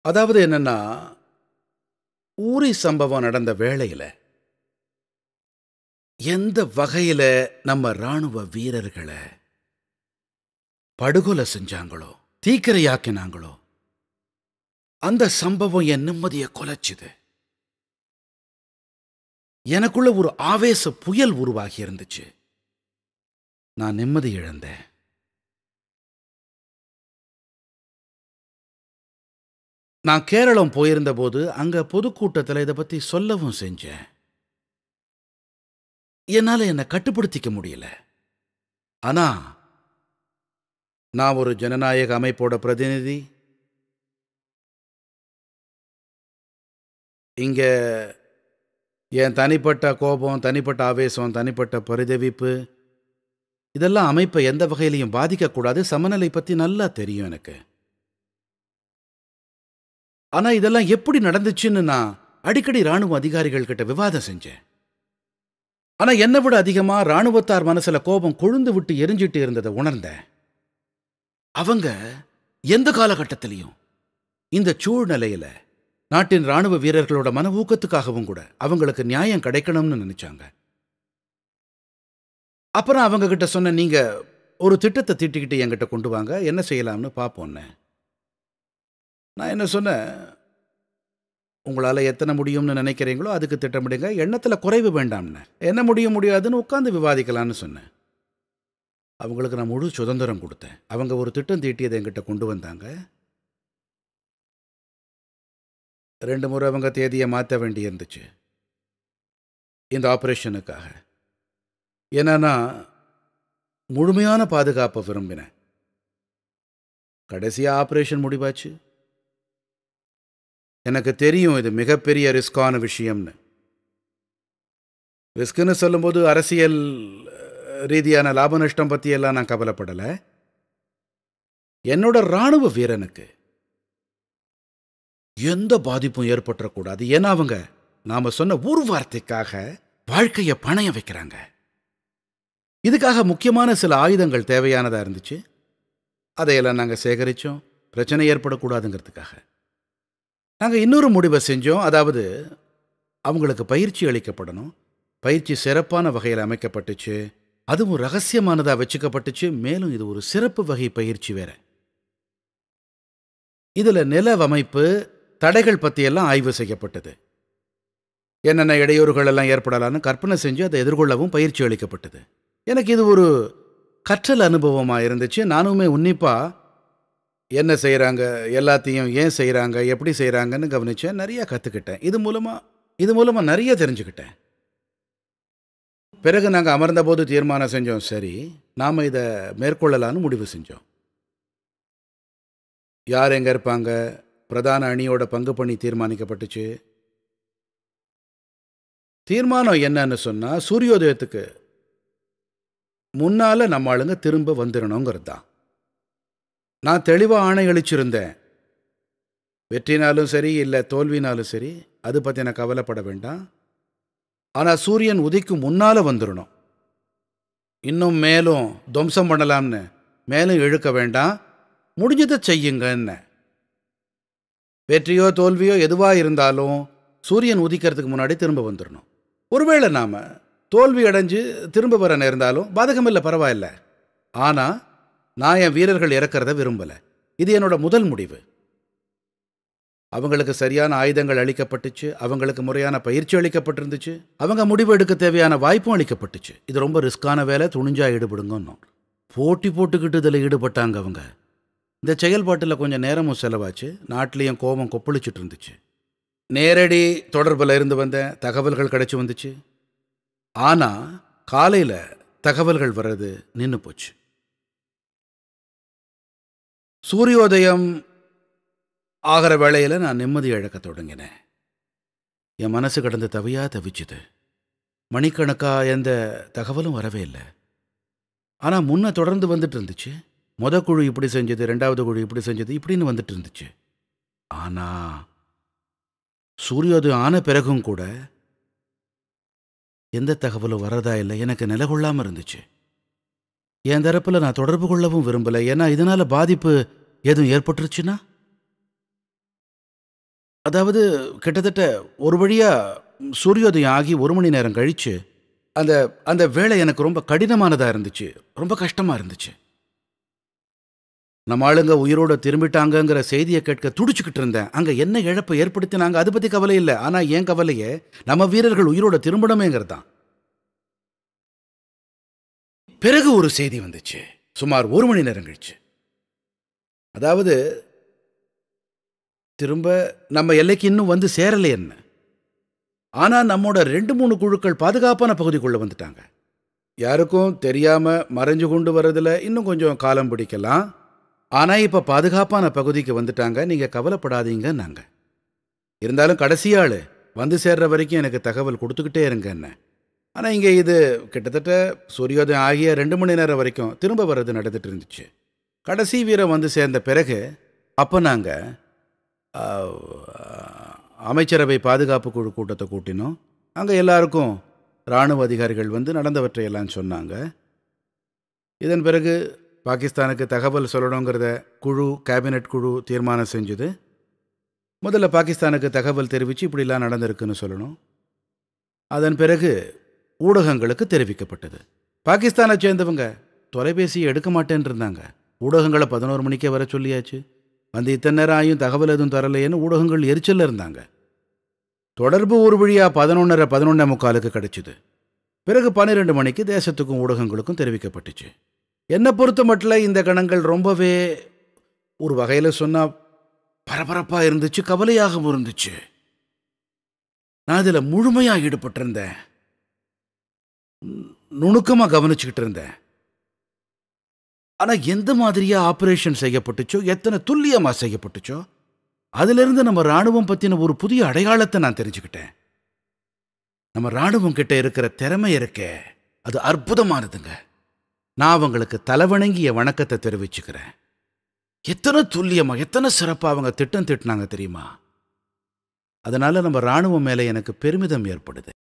அதாவது என்னன்னா ஊரி சம்பவம் நடந்த வேளையில எந்த வகையில நம்ம ராணுவ வீரர்களை படுகொலை செஞ்சாங்களோ தீக்கிரையாக்கினாங்களோ அந்த சம்பவம் என் நிம்மதியை கொலைச்சுது எனக்குள்ள ஒரு ஆவேச புயல் உருவாகி இருந்துச்சு நான் நிம்மதி இழந்தேன் நான் கேரளம் போயிருந்த போது அங்க பொதுக்கூட்டத்தில் இதை பத்தி சொல்லவும் செஞ்சேன் என்னால என்னை கட்டுப்படுத்திக்க முடியல ஆனா நான் ஒரு ஜனநாயக அமைப்போட பிரதிநிதி இங்க என் தனிப்பட்ட கோபம் தனிப்பட்ட ஆவேசம் தனிப்பட்ட பரிதவிப்பு இதெல்லாம் அமைப்பை எந்த வகையிலையும் பாதிக்கக்கூடாது சமநிலை பத்தி நல்லா தெரியும் எனக்கு ஆனா இதெல்லாம் எப்படி நடந்துச்சுன்னு நான் அடிக்கடி ராணுவ அதிகாரிகள் கிட்ட விவாதம் செஞ்சேன் ஆனா என்னை விட அதிகமா ராணுவத்தார் மனசுல கோபம் கொழுந்து விட்டு எரிஞ்சிட்டு இருந்ததை உணர்ந்தேன் அவங்க எந்த காலகட்டத்திலையும் இந்த சூழ்நிலையில நாட்டின் ராணுவ வீரர்களோட மன ஊக்கத்துக்காகவும் கூட அவங்களுக்கு நியாயம் கிடைக்கணும்னு நினைச்சாங்க அப்புறம் அவங்க கிட்ட சொன்ன நீங்க ஒரு திட்டத்தை தீட்டிக்கிட்டு என்கிட்ட கொண்டு வாங்க என்ன செய்யலாம்னு பார்ப்போன்னு நான் என்ன சொன்னேன் உங்களால் எத்தனை முடியும்னு நினைக்கிறீங்களோ அதுக்கு திட்டமிடுங்க எண்ணத்தில் குறைவு வேண்டாம்னு என்ன முடிய முடியாதுன்னு உட்காந்து விவாதிக்கலாம்னு சொன்னேன் அவங்களுக்கு நான் முழு சுதந்திரம் கொடுத்தேன் அவங்க ஒரு திட்டம் தீட்டியதை என்கிட்ட கொண்டு வந்தாங்க ரெண்டு முறை அவங்க தேதியை மாற்ற வேண்டி இருந்துச்சு இந்த ஆப்ரேஷனுக்காக ஏன்னா நான் முழுமையான பாதுகாப்பை விரும்பினேன் கடைசியாக ஆப்ரேஷன் முடிவாச்சு எனக்கு தெரியும் இது மிகப்பெரிய ரிஸ்கான விஷயம்னு ரிஸ்க்குன்னு சொல்லும்போது அரசியல் ரீதியான லாப நஷ்டம் பற்றியெல்லாம் நான் கவலைப்படலை என்னோட ராணுவ வீரனுக்கு எந்த பாதிப்பும் ஏற்பட்டுறக்கூடாது ஏன்னா அவங்க நாம சொன்ன ஒரு வார்த்தைக்காக வாழ்க்கையை பணைய வைக்கிறாங்க இதுக்காக முக்கியமான சில ஆயுதங்கள் தேவையானதா இருந்துச்சு அதையெல்லாம் நாங்கள் சேகரித்தோம் பிரச்சனை ஏற்படக்கூடாதுங்கிறதுக்காக நாங்கள் இன்னொரு முடிவை செஞ்சோம் அதாவது அவங்களுக்கு பயிற்சி அளிக்கப்படணும் பயிற்சி சிறப்பான வகையில் அமைக்கப்பட்டுச்சு அதுவும் ரகசியமானதாக வச்சுக்கப்பட்டுச்சு மேலும் இது ஒரு சிறப்பு வகை பயிற்சி வேற இதில் நிலவமைப்பு தடைகள் பற்றியெல்லாம் ஆய்வு செய்யப்பட்டது என்னென்ன இடையூறுகள் எல்லாம் ஏற்படலான்னு கற்பனை செஞ்சு அதை எதிர்கொள்ளவும் பயிற்சி அளிக்கப்பட்டது எனக்கு இது ஒரு கற்றல் அனுபவமாக இருந்துச்சு நானுமே உன்னிப்பாக என்ன செய்கிறாங்க எல்லாத்தையும் ஏன் செய்கிறாங்க எப்படி செய்கிறாங்கன்னு கவனித்தேன் நிறையா கற்றுக்கிட்டேன் இது மூலமாக இது மூலமாக நிறைய தெரிஞ்சுக்கிட்டேன் பிறகு நாங்கள் அமர்ந்தபோது தீர்மானம் செஞ்சோம் சரி நாம் இதை மேற்கொள்ளலான்னு முடிவு செஞ்சோம் யார் எங்கே இருப்பாங்க பிரதான அணியோட பங்கு பண்ணி தீர்மானிக்கப்பட்டுச்சு தீர்மானம் என்னன்னு சொன்னால் சூரியோதயத்துக்கு முன்னால் நம்ம ஆளுங்க திரும்ப வந்துடணுங்கிறது தான் நான் தெளிவாக ஆணை அளிச்சிருந்தேன் வெற்றினாலும் சரி இல்லை தோல்வினாலும் சரி அது பற்றி நான் கவலைப்பட வேண்டாம் ஆனால் சூரியன் உதிக்கும் முன்னால் வந்துடணும் இன்னும் மேலும் துவம்சம் பண்ணலாம்னு மேலும் இழுக்க வேண்டாம் முடிஞ்சதை செய்யுங்கன்னு வெற்றியோ தோல்வியோ எதுவாக இருந்தாலும் சூரியன் உதிக்கிறதுக்கு முன்னாடி திரும்ப வந்துடணும் ஒருவேளை நாம் தோல்வி அடைஞ்சு திரும்ப வர நேர்ந்தாலும் பாதகமில்லை பரவாயில்ல ஆனால் நான் என் வீரர்கள் இறக்கிறத விரும்பலை இது என்னோட முதல் முடிவு அவங்களுக்கு சரியான ஆயுதங்கள் அளிக்கப்பட்டுச்சு அவங்களுக்கு முறையான பயிற்சி அளிக்கப்பட்டிருந்துச்சு அவங்க முடிவு எடுக்க தேவையான வாய்ப்பும் அளிக்கப்பட்டுச்சு இது ரொம்ப ரிஸ்கான வேலை துணிஞ்சா ஈடுபடுங்கன்னு போட்டி போட்டுக்கிட்டு இதில் ஈடுபட்டாங்க அவங்க இந்த செயல்பாட்டில் கொஞ்சம் நேரமும் செலவாச்சு நாட்டிலையும் கோபம் கொப்பளிச்சுட்டு இருந்துச்சு நேரடி தொடர்பில் இருந்து வந்த தகவல்கள் கிடைச்சி வந்துச்சு ஆனால் காலையில் தகவல்கள் வர்றது நின்று போச்சு சூரியோதயம் ஆகிற வேளையில் நான் நிம்மதி இழக்க தொடங்கினேன் என் மனசு கடந்து தவியா தவிச்சுது மணிக்கணக்கா எந்த தகவலும் வரவே இல்லை ஆனால் முன்ன தொடர்ந்து வந்துட்டு இருந்துச்சு முத குழு இப்படி செஞ்சது ரெண்டாவது குழு இப்படி செஞ்சது இப்படின்னு வந்துட்டு இருந்துச்சு ஆனால் சூரியோதயம் ஆன பிறகும் கூட எந்த தகவலும் வரதா இல்லை எனக்கு நிலை கொள்ளாமல் இருந்துச்சு என் தரப்பில் நான் தொடர்பு கொள்ளவும் விரும்பலை ஏன்னா இதனால பாதிப்பு எதுவும் ஏற்பட்டுருச்சுன்னா அதாவது கிட்டத்தட்ட ஒரு வழியா சூரியோதயம் ஆகி ஒரு மணி நேரம் கழிச்சு அந்த அந்த வேலை எனக்கு ரொம்ப கடினமானதாக இருந்துச்சு ரொம்ப கஷ்டமாக இருந்துச்சு நம்ம ஆளுங்க உயிரோட திரும்பிட்டாங்கங்கிற செய்தியை கேட்க துடிச்சுக்கிட்டு இருந்தேன் அங்கே என்ன இழப்பை ஏற்படுத்தினாங்க அதை பற்றி கவலை இல்லை ஆனால் ஏன் கவலையே நம்ம வீரர்கள் உயிரோட திரும்பணுமேங்கிறது தான் பிறகு ஒரு செய்தி வந்துச்சு சுமார் ஒரு மணி நேரம் கழிச்சு அதாவது திரும்ப நம்ம எல்லைக்கு இன்னும் வந்து சேரலை என்ன ஆனால் நம்மோட ரெண்டு மூணு குழுக்கள் பாதுகாப்பான பகுதிக்குள்ளே வந்துட்டாங்க யாருக்கும் தெரியாமல் மறைஞ்சு கொண்டு வரதில் இன்னும் கொஞ்சம் காலம் பிடிக்கலாம் ஆனால் இப்போ பாதுகாப்பான பகுதிக்கு வந்துட்டாங்க நீங்கள் கவலைப்படாதீங்க நாங்கள் இருந்தாலும் கடைசி ஆள் வந்து சேர்ற வரைக்கும் எனக்கு தகவல் கொடுத்துக்கிட்டே இருங்க என்ன ஆனால் இங்கே இது கிட்டத்தட்ட சூரியோதயம் ஆகிய ரெண்டு மணி நேரம் வரைக்கும் திரும்ப வர்றது நடந்துட்டு இருந்துச்சு கடைசி வீரம் வந்து சேர்ந்த பிறகு அப்போ நாங்கள் அமைச்சரவை பாதுகாப்பு குழு கூட்டத்தை கூட்டினோம் அங்கே எல்லாருக்கும் இராணுவ அதிகாரிகள் வந்து நடந்தவற்றை எல்லாம் சொன்னாங்க இதன் பிறகு பாகிஸ்தானுக்கு தகவல் சொல்லணுங்கிறத குழு கேபினெட் குழு தீர்மானம் செஞ்சுது முதல்ல பாகிஸ்தானுக்கு தகவல் தெரிவித்து இப்படிலாம் நடந்திருக்குன்னு சொல்லணும் அதன் பிறகு ஊடகங்களுக்கு தெரிவிக்கப்பட்டது பாகிஸ்தானை சேர்ந்தவங்க தொலைபேசியை எடுக்க மாட்டேன்னு இருந்தாங்க ஊடகங்களை பதினோரு மணிக்கே வர சொல்லியாச்சு வந்து இத்தனை நேரம் ஆயும் தகவல் எதுவும் தரலையேன்னு ஊடகங்கள் எரிச்சலில் இருந்தாங்க தொடர்பு ஒரு வழியாக பதினொன்றரை பதினொன்றே முக்காலுக்கு கிடைச்சிது பிறகு பன்னிரெண்டு மணிக்கு தேசத்துக்கும் ஊடகங்களுக்கும் தெரிவிக்கப்பட்டுச்சு என்னை பொறுத்த மட்டும் இந்த கணங்கள் ரொம்பவே ஒரு வகையில் சொன்னால் பரபரப்பாக இருந்துச்சு கவலையாகவும் இருந்துச்சு நான் இதில் முழுமையாக ஈடுபட்டிருந்தேன் நுணுக்கமாக கவனிச்சுக்கிட்டு இருந்தேன் ஆனால் எந்த மாதிரியா ஆப்ரேஷன் செய்யப்பட்டுச்சோ எத்தனை துல்லியமாக செய்யப்பட்டுச்சோ அதிலிருந்து நம்ம ராணுவம் பற்றின ஒரு புதிய அடையாளத்தை நான் தெரிஞ்சுக்கிட்டேன் நம்ம ராணுவம் கிட்ட இருக்கிற திறமை இருக்கே அது அற்புதமானதுங்க நான் அவங்களுக்கு தலைவணங்கிய வணக்கத்தை தெரிவிச்சுக்கிறேன் எத்தனை துல்லியமாக எத்தனை சிறப்பாக அவங்க திட்டம் திட்டினாங்க தெரியுமா அதனால நம்ம ராணுவம் மேலே எனக்கு பெருமிதம் ஏற்படுது